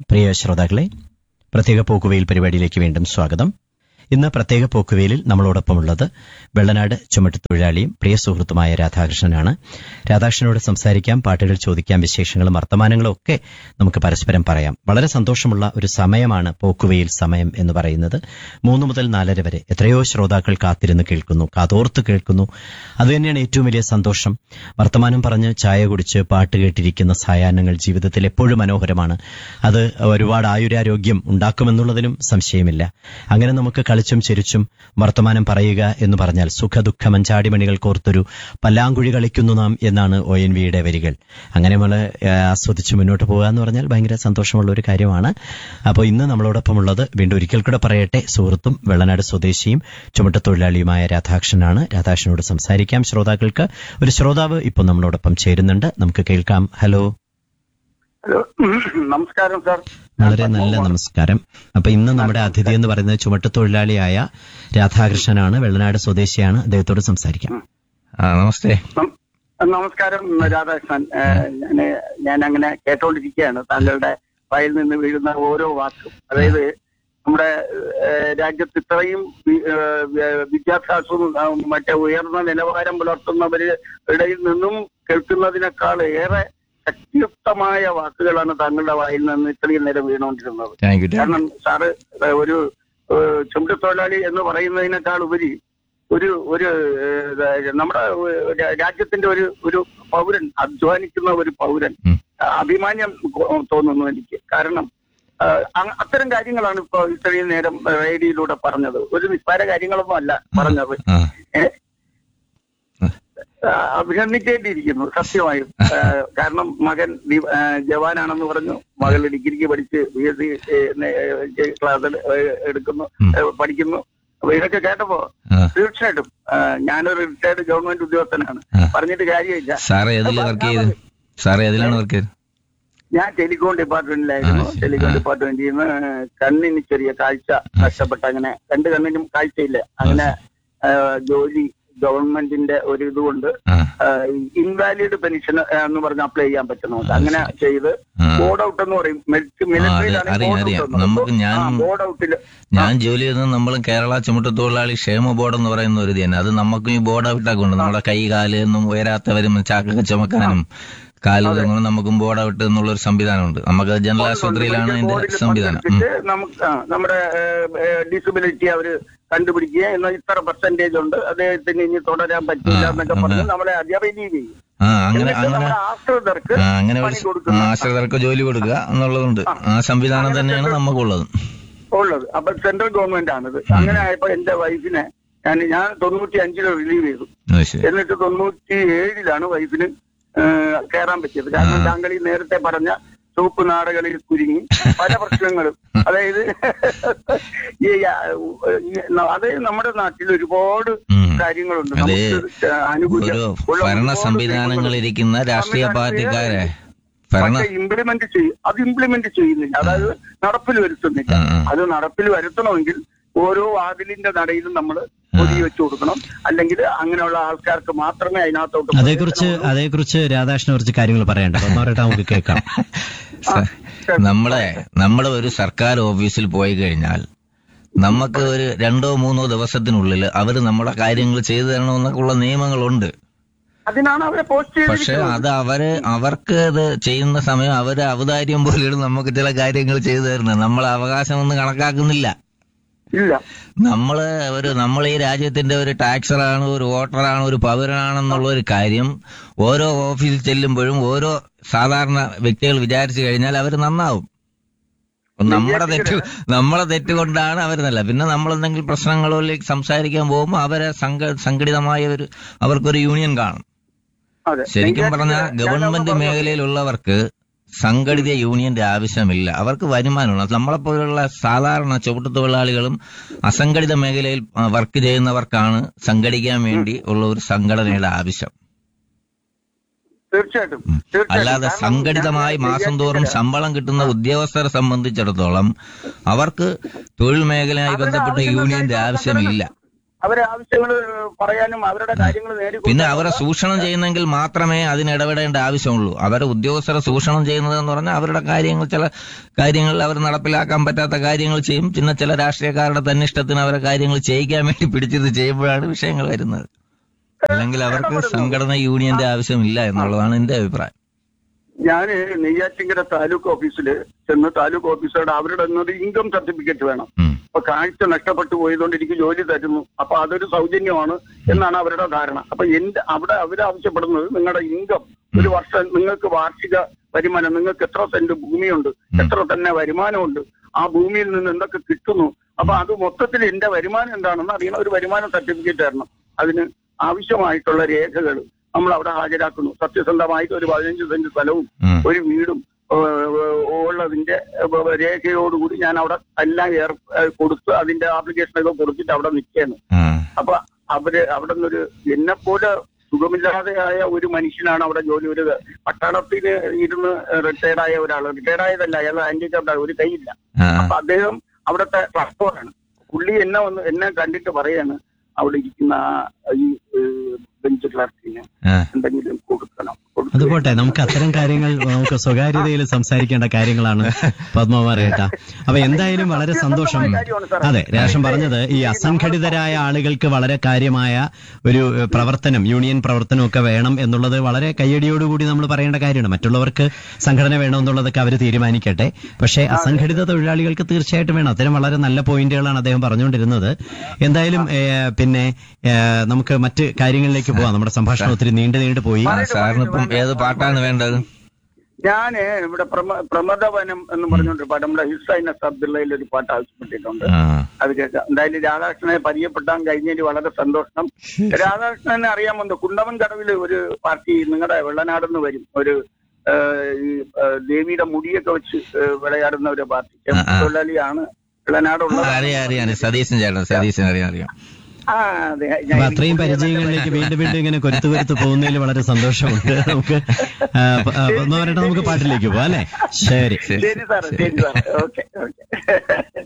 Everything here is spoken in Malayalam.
പ്രിയ ശ്രോതാക്കളെ പ്രത്യേക പോക്കുവെയിൽ പരിപാടിയിലേക്ക് വീണ്ടും സ്വാഗതം ഇന്ന് പ്രത്യേക പോക്കുവെയിലിൽ നമ്മളോടൊപ്പമുള്ളത് വെള്ളനാട് ചുമട്ടുതൊഴിലാളിയും പ്രിയ സുഹൃത്തുമായ രാധാകൃഷ്ണനാണ് രാധാകൃഷ്ണനോട് സംസാരിക്കാം പാട്ടുകൾ ചോദിക്കാം വിശേഷങ്ങളും വർത്തമാനങ്ങളും ഒക്കെ നമുക്ക് പരസ്പരം പറയാം വളരെ സന്തോഷമുള്ള ഒരു സമയമാണ് പോക്കുവെയിൽ സമയം എന്ന് പറയുന്നത് മൂന്ന് മുതൽ നാലര വരെ എത്രയോ ശ്രോതാക്കൾ കാത്തിരുന്ന് കേൾക്കുന്നു കാതോർത്ത് കേൾക്കുന്നു അതുതന്നെയാണ് ഏറ്റവും വലിയ സന്തോഷം വർത്തമാനം പറഞ്ഞ് ചായ കുടിച്ച് പാട്ട് കേട്ടിരിക്കുന്ന സായാഹ്നങ്ങൾ ജീവിതത്തിൽ എപ്പോഴും മനോഹരമാണ് അത് ഒരുപാട് ആയുരാരോഗ്യം ഉണ്ടാക്കുമെന്നുള്ളതിനും സംശയമില്ല അങ്ങനെ നമുക്ക് കളിച്ചും ചിരിച്ചും വർത്തമാനം പറയുക എന്ന് പറഞ്ഞാൽ സുഖദുഃഖ മഞ്ചാടിമണികൾ കോർത്തൊരു പല്ലാങ്കുഴി കളിക്കുന്നു നാം എന്നാണ് ഒ എൻ വിയുടെ വരികൾ അങ്ങനെ നമ്മൾ ആസ്വദിച്ച് മുന്നോട്ട് പോകുക എന്ന് പറഞ്ഞാൽ ഭയങ്കര സന്തോഷമുള്ള ഒരു കാര്യമാണ് അപ്പോൾ ഇന്ന് നമ്മളോടൊപ്പമുള്ളത് വീണ്ടും ഒരിക്കൽ കൂടെ പറയട്ടെ സുഹൃത്തും വെള്ളനാട് സ്വദേശിയും ചുമട്ടുതൊഴിലാളിയുമായ രാധാകൃഷ്ണനാണ് രാധാകൃഷ്ണനോട് സംസാരിക്കാം ശ്രോതാക്കൾക്ക് ഒരു ശ്രോതാവ് ഇപ്പോൾ നമ്മളോടൊപ്പം ചേരുന്നുണ്ട് നമുക്ക് കേൾക്കാം ഹലോ ഹലോ നമസ്കാരം സാർ വളരെ നല്ല നമസ്കാരം അപ്പൊ ഇന്ന് നമ്മുടെ അതിഥി എന്ന് പറയുന്നത് ചുമട്ടുതൊഴിലാളിയായ രാധാകൃഷ്ണനാണ് വെള്ളനാട് സ്വദേശിയാണ് അദ്ദേഹത്തോട് സംസാരിക്കാം ആ നമസ്തേ നം- നമസ്കാരം രാധാകൃഷ്ണൻ ഏഹ്, ഞാന് ഞാൻ അങ്ങനെ കേട്ടോണ്ടിരിക്കുകയാണ് താങ്കളുടെ വായിൽ നിന്ന് വീഴുന്ന ഓരോ വാക്കും അതായത് നമ്മുടെ ഏഹ്, രാജ്യത്ത് ഇത്രയും വി- ഏഹ്, വി- വിദ്യാഭ്യാസവും ആ, മറ്റേ ഉയർന്ന നിലവാരം പുലർത്തുന്നവര് ഇടയിൽ നിന്നും കേൾക്കുന്നതിനേക്കാൾ ഏറെ ശക്തിയുക്തമായ വാക്കുകളാണ് താങ്കളുടെ വായിൽ നിന്ന് ഇത്രയും നേരം വീണുകൊണ്ടിരുന്നത് താങ്ക് യു കാരണം സാറ് ഏഹ്, ഒരു ഏഹ്, ചുമട്ടുതൊഴിലാളി എന്ന് പറയുന്നതിനേക്കാൾ ഉപരി ഒരു ഒരു ഏഹ്, നമ്മുടെ ഏഹ്, രാജ്യത്തിന്റെ ഒരു ഒരു പൗരൻ അധ്വാനിക്കുന്ന ഒരു പൗരൻ ഉം. അഭിമാന്യം കൊ- തോന്നുന്നു എനിക്ക് കാരണം ഏഹ്, അ- അത്തരം കാര്യങ്ങളാണ് ഇപ്പൊ ഇത്രയും നേരം റേഡിയോയിലൂടെ പറഞ്ഞത് ഒരു നിസ്സാര കാര്യങ്ങളൊന്നും അല്ല പറഞ്ഞത് ആ ഏഹ്? ആ, അഭിനന്ദിക്കേണ്ടിയിരിക്കുന്നു സത്യമായും ആ, കാരണം മകൻ ദി- ആ, ജവാനാണെന്ന് പറഞ്ഞു മകൾ ഡിഗ്രിക്ക് പഠിച്ച് ബി എസ് സി ക്ലാസ് എടുക്കുന്നു ഉം. ഏ, പഠിക്കുന്നു അപ്പൊ ഇതൊക്കെ കേട്ടപ്പോ ആ തീർച്ചയായിട്ടും ആ, ഞാനൊരു റിട്ടയർഡ് ഗവൺമെന്റ് ഉദ്യോഗസ്ഥനാണ് ആ. പറഞ്ഞിട്ട് കാര്യമില്ല സാറ് ഏതിൽ വർക്ക് ചെയ്ത് സാറ് ഏതിലാണ് വർക്ക് ചെയ്ത് ഞാൻ ടെലികോം ഡിപ്പാർട്ട്മെന്റിലായിരുന്നു ആ, ശരി. ടെലികോം ആ. ഡിപ്പാർട്ട്മെന്റിൽ നിന്ന് കണ്ണിന് ചെറിയ കാഴ്ച നഷ്ടപ്പെട്ട അങ്ങനെ രണ്ട് കണ്ണിനും കാഴ്ചയില്ല അങ്ങനെ ആ, ജോലി ഗവൺമെന്റിന്റെ ഒരു ഇതുകൊണ്ട് ആ ഇൻവാലിഡ് പെൻഷൻ എന്ന് പറഞ്ഞ് അപ്ലൈ ചെയ്യാൻ പറ്റുന്നുണ്ട് അങ്ങനെ ചെയ്ത് ആ. ബോർഡ് ഔട്ട് എന്ന് പറയും മിലിറ്ററിയിലാണ് അറിയാം, അറിയാം. നമുക്ക് ഞാൻ- ബോർഡ് ഔട്ടില് ഞാൻ ജോലി ചെയ്യുന്നത് നമ്മളും കേരള ചുമട്ടുതൊഴിലാളി ക്ഷേമ ബോർഡ് എന്ന് പറയുന്ന ഒരു ഇത് തന്നെ അത് നമുക്കും ഈ ബോർഡ് ഔട്ടൊക്കെ ഉണ്ട് നമ്മുടെ കൈ കാല് ഒന്നും ഉയരാത്തവരും ചാക്കൊക്കെ ചുമക്കാനും കാല് ഉയർന്നവരും നമുക്കും ബോർഡ് ഔട്ട് എന്നുള്ള ഒരു സംവിധാനമുണ്ട് നമുക്ക് ജനറൽ ആശുപത്രിയിലാണ് അതിന്റെ ബോർഡിൽ സംവിധാനം ഉം. പങ്കെടുത്തിട്ട് നമുക്ക് ആ, നമ്മുടെ ഡിസബിലിറ്റി അവര് കണ്ടുപിടിക്കുക എന്നാൽ ഇത്ര പെർസെന്റേജ് ഉണ്ട് അദ്ദേഹത്തിന് ഇനി തുടരാൻ പറ്റില്ല ആ, എന്നൊക്കെ പറഞ്ഞ് നമ്മളെ റിലീവ് ചെയ്യും ആ അങ്ങനെ എന്നിട്ട് അങ്ങനെ നമ്മുടെ ആശ്രിതർക്ക് ആ, അങ്ങനെ പണി ഒരു കൊടുക്കുന്ന ആശ്രിതർക്ക് ജോലി കൊടുക്കുക എന്നുള്ളതുണ്ട് ആ സംവിധാനം തന്നെയാണ് നമുക്കുള്ളത് ഉള്ളത് അപ്പൊ സെൻട്രൽ ഗവൺമെന്റ് ആണിത് അങ്ങനെ ആയപ്പോ എന്റെ വൈഫിനെ ഞാൻ ഞാൻ തൊണ്ണൂറ്റി അഞ്ചില് റിലീവ് ചെയ്തു അത് ശരി എന്നിട്ട് തൊണ്ണൂറ്റി ഏഴിലാണ് വൈഫിന് കയറാൻ പറ്റിയത് കാരണം താങ്കൾ ഈ നേരത്തെ പറഞ്ഞ ചുവപ്പ് നാടുകളിൽ കുരുങ്ങി പല പ്രശ്നങ്ങളും അതായത് ഈ ആ, ഈ, അത് നമ്മുടെ നാട്ടിൽ ഒരുപാട് ഉം. കാര്യങ്ങളുണ്ട് അത് നമുക്ക് ആനുകൂല്യം ഒരു ഉള്ള ഭരണ ഒരുപാട് സംവിധാനങ്ങൾ കാര്യങ്ങളുണ്ട്. ഇരിക്കുന്ന രാഷ്ട്രീയ പാർട്ടിക്കാരെ ഭരണ പക്ഷെ ഇംപ്ലിമെന്റ് ചെയ്യും അത് ഇംപ്ലിമെന്റ് ചെയ്യുന്നില്ല അതായത് നടപ്പിൽ വരുത്തുന്നില്ല ആ, ആ. അത് നടപ്പിൽ വരുത്തണമെങ്കിൽ ഓരോ വാതിലിന്റെ നടയിലും നമ്മൾ പൊതി വെച്ചു കൊടുക്കണം അല്ലെങ്കിൽ അങ്ങനെയുള്ള ആൾക്കാർക്ക് മാത്രമേ അതിനകത്തോട്ട് അതേക്കുറിച്ച് അതേക്കുറിച്ച് രാധാകൃഷ്ണനെ കുറിച്ച് കാര്യങ്ങൾ പറയണ്ട ഒന്നോരേട്ടാ നമുക്ക് കേൾക്കാം സ- നമ്മളെ നമ്മളെ ഒരു സർക്കാർ ഓഫീസിൽ പോയി കഴിഞ്ഞാൽ നമുക്ക് ഒരു രണ്ടോ മൂന്നോ ദിവസത്തിനുള്ളിൽ അവർ നമ്മുടെ കാര്യങ്ങൾ ചെയ്തു തരണമെന്നൊക്കെയുള്ള നിയമങ്ങളുണ്ട് അതിനാണ് അവരെ പോസ്റ്റ് പക്ഷെ ചെയ്തിരിക്കുന്നത് അത് അവര് അവർക്ക് അത് ചെയ്യുന്ന സമയം അവര് ഔദാര്യം പോലെയാണ് നമുക്ക് ചില കാര്യങ്ങൾ ചെയ്തു തരുന്നത് നമ്മളെ അവകാശമൊന്നും കണക്കാക്കുന്നില്ല ഇല്ല നമ്മള് ഒരു നമ്മൾ ഈ രാജ്യത്തിന്റെ ഒരു ടാക്സറാണ് ഒരു വോട്ടറാണ് ഒരു പൗരനാണെന്നുള്ള ഒരു കാര്യം ഓരോ ഓഫീസിൽ ചെല്ലുമ്പോഴും ഓരോ സാധാരണ വ്യക്തികൾ വിചാരിച്ചു കഴിഞ്ഞാൽ അവർ നന്നാവും നമ്മുടെ തെറ്റ് നമ്മളെ തെറ്റ് കൊണ്ടാണ് അവർ നല്ല പിന്നെ നമ്മൾ എന്തെങ്കിലും പ്രശ്നങ്ങളിലേക്ക് സംസാരിക്കാൻ പോകുമ്പോൾ അവരെ സംഘ സംഘടിതമായ ഒരു അവർക്കൊരു യൂണിയൻ കാണും അതെ ശരിക്കും ഞാൻ പറഞ്ഞാൽ ഞാൻ ഗവൺമെന്റ് പറഞ്ഞത് മേഖലയിലുള്ളവർക്ക് സംഘടിത യൂണിയന്റെ ആവശ്യമില്ല അവർക്ക് വരുമാനമുണ്ട് നമ്മളെപ്പോലുള്ള സാധാരണ ചുവട്ടുതൊഴിലാളികളും അസംഘടിത മേഖലയിൽ ആ, വർക്ക് ചെയ്യുന്നവർക്കാണ് സംഘടിക്കാൻ വേണ്ടി ഉള്ള ഒരു സംഘടനയുടെ ആവശ്യം തീർച്ചയായിട്ടും തീർച്ചയായിട്ടും. അല്ലാതെ കാരണം സംഘടിതമായി ഞാൻ മാസം തോറും വിചാരിച്ചില്ല. ശമ്പളം കിട്ടുന്ന ഉദ്യോഗസ്ഥരെ സംബന്ധിച്ചിടത്തോളം അവർക്ക് തൊഴിൽ മേഖലയായി അവരുടെ ബന്ധപ്പെട്ട ആവശ്യങ്ങൾക്കായി യൂണിയന്റെ ആവശ്യമില്ല അവരെ ആവശ്യങ്ങൾ പറയാനും അവരുടെ കാര്യങ്ങൾ പിന്നെ അവരെ നേടി ചൂഷണം ചെയ്യുന്നെങ്കിൽ മാത്രമേ അതിന് ഇടപെടേണ്ട ആവശ്യമുള്ളൂ അവരെ ഉദ്യോഗസ്ഥരെ ചൂഷണം ചെയ്യുന്നത് എന്ന് പറഞ്ഞാൽ അവരുടെ കാര്യങ്ങൾ ചില കാര്യങ്ങൾ അവർ നടപ്പിലാക്കാൻ പറ്റാത്ത കാര്യങ്ങൾ ചെയ്യും പിന്നെ ചില രാഷ്ട്രീയക്കാരുടെ തന്നിഷ്ടത്തിന് അവരെ കാര്യങ്ങൾ ചെയ്യിക്കാൻ വേണ്ടി പിടിച്ചിട്ട് ചെയ്യുമ്പോഴാണ് വിഷയങ്ങൾ വരുന്നത് അല്ലെങ്കിൽ അവർക്ക് സംഘടന യൂണിയന്റെ ആവശ്യമില്ല എന്നുള്ളതാണ് എന്റെ അഭിപ്രായം ഞാൻ നെയ്യാറ്റിങ്കര താലൂക്ക് ഓഫീസിൽ ചെന്ന് താലൂക്ക് ഓഫീസറുടെ അവരുടെ ഒരു ഇൻകം സർട്ടിഫിക്കറ്റ് വേണം ഉം. അപ്പൊ കാഴ്ച നഷ്ടപ്പെട്ടു പോയതുകൊണ്ട് എനിക്ക് ജോലി തരുന്നു അപ്പൊ അതൊരു സൗജന്യമാണ് എന്നാണ് അവരുടെ ധാരണ അപ്പൊ എന്റെ അവിടെ അവർ ആവശ്യപ്പെടുന്നത് നിങ്ങളുടെ ഇൻകം ഒരു വർഷം നിങ്ങൾക്ക് വാർഷിക വരുമാനം നിങ്ങൾക്ക് എത്ര സെന്റ് ഭൂമിയുണ്ട് എത്ര തന്നെ വരുമാനമുണ്ട് ആ ഭൂമിയിൽ നിന്ന് എന്തൊക്കെ കിട്ടുന്നു അപ്പൊ അത് മൊത്തത്തിൽ എന്റെ വരുമാനം എന്താണെന്ന് അറിയണം ഒരു വരുമാന സർട്ടിഫിക്കറ്റ് തരണം അതിന് ആവശ്യമായിട്ടുള്ള രേഖകൾ നമ്മൾ അവിടെ ഹാജരാക്കുന്നു സത്യസന്ധമായിട്ട് ഒരു പതിനഞ്ച് സെന്റ് സ്ഥലവും ഉം. ഒരു വീടും ഏഹ്, ഉള്ളതിന്റെ ഏഹ്, രേഖയോടുകൂടി ഞാൻ അവിടെ എല്ലാം ഏർ ഏഹ്, കൊടുത്ത് അതിന്റെ ആപ്ലിക്കേഷനൊക്കെ കൊടുത്തിട്ട് അവിടെ നിൽക്കുകയാണ് ഉം. അപ്പൊ അവര് അവിടെ നിന്നൊരു എന്നെ പോലെ സുഖമില്ലാതെയായ ഒരു മനുഷ്യനാണ് അവിടെ ജോലി ഒരു പട്ടാളത്തിൽ ഇരുന്ന് റിട്ടയർഡ് ആയ ഒരാൾ റിട്ടയർഡ് ആയതല്ല അയാൾ ഹാൻഡിക്യാപ്ഡ് ഒരു കൈയില്ല ആ. അപ്പൊ അദ്ദേഹം അവിടുത്തെ ക്ലർക്കോടാണ് പുള്ളി എന്നെ വന്ന് എന്നെ കണ്ടിട്ട് പറയാണ് അവിടെ ഇരിക്കുന്ന ആ ഈ ബെഞ്ച് ക്ലർക്കിന് ആ. എന്തെങ്കിലും കൊടുക്കണം കൊടുത്ത് അത് പോട്ടെ നമുക്ക് അത്തരം കാര്യങ്ങൾ നമുക്ക് സ്വകാര്യതയിൽ സംസാരിക്കേണ്ട കാര്യങ്ങളാണ് പത്മകുമാർ കേട്ടാ അപ്പൊ എന്തായാലും വളരെ സന്തോഷം കാര്യമാണ് സാർ. അതെ രാഷൻ പറഞ്ഞത് ഈ അസംഘടിതരായ ആളുകൾക്ക് വളരെ കാര്യമായ ഒരു ഏഹ്, പ്രവർത്തനം യൂണിയൻ പ്രവർത്തനം ഒക്കെ വേണം എന്നുള്ളത് വളരെ കയ്യടിയോടുകൂടി നമ്മൾ പറയേണ്ട കാര്യമാണ് മറ്റുള്ളവർക്ക് സംഘടന വേണം എന്നുള്ളതൊക്കെ അവർ തീരുമാനിക്കട്ടെ പക്ഷേ അസംഘടിത തൊഴിലാളികൾക്ക് തീർച്ചയായിട്ടും വേണം അത്തരം വളരെ നല്ല പോയിന്റുകളാണ് അദ്ദേഹം പറഞ്ഞുകൊണ്ടിരുന്നത് എന്തായാലും ഏഹ്, പിന്നെ ഏഹ്, നമുക്ക് മറ്റ് കാര്യങ്ങളിലേക്ക് പോവാം നമ്മുടെ സംഭാഷണം ഒത്തിരി നീണ്ടു നീണ്ടു പോയി ആ, സാറിന് ഇപ്പം ഏത് പാട്ടാണ് വേണ്ടത് ഞാന് ഇവിടെ പ്രമ- പ്രമദവനം എന്ന് പറഞ്ഞുകൊണ്ട് പാട്ട് നമ്മുടെ ഹിസൈന അബ്ദുള്ളയിൽ ഒരു പാട്ട് ആവശ്യപ്പെട്ടിട്ടുണ്ട് ആ. അത് കേൾക്കാം എന്തായാലും രാധാകൃഷ്ണനെ പരിചയപ്പെട്ടാൻ കഴിഞ്ഞതിൽ വളരെ സന്തോഷം രാധാകൃഷ്ണനെ അറിയാമെന്ന് കുണ്ടവൻ കടവിൽ ഒരു പാർട്ടി നിങ്ങളുടെ വെള്ളനാടെന്ന് വരും ഒരു ഏഹ്, ഈ ഏഹ്, ദേവിയുടെ മുടിയൊക്കെ വെച്ച് ഏഹ്, വിളയാടുന്ന ഒരു പാർട്ടി ആ, ആ. തൊഴിലാളിയാണ് വെള്ളനാടുള്ള ആ, അറിയാം അറിയാം സതീശൻ ചേട്ടൻ സതീശൻ അറിയാം അറിയാം ആ അതെ അപ്പൊ അത്രയും പരിചയങ്ങളിലേക്ക് വീണ്ടും വീണ്ടും ഇങ്ങനെ കൊരുത്തു കൊരുത്ത് പോകുന്നതിൽ വളരെ സന്തോഷമുണ്ട് നമുക്ക് ആ, പ- ആ, പത്മകുമാരേട്ടാ നമുക്ക് പാട്ടിലേക്ക് പോവാം അല്ലേ ശരി ശരി സാറേ ശരി സാറേ ഓക്കെ ഓക്കെ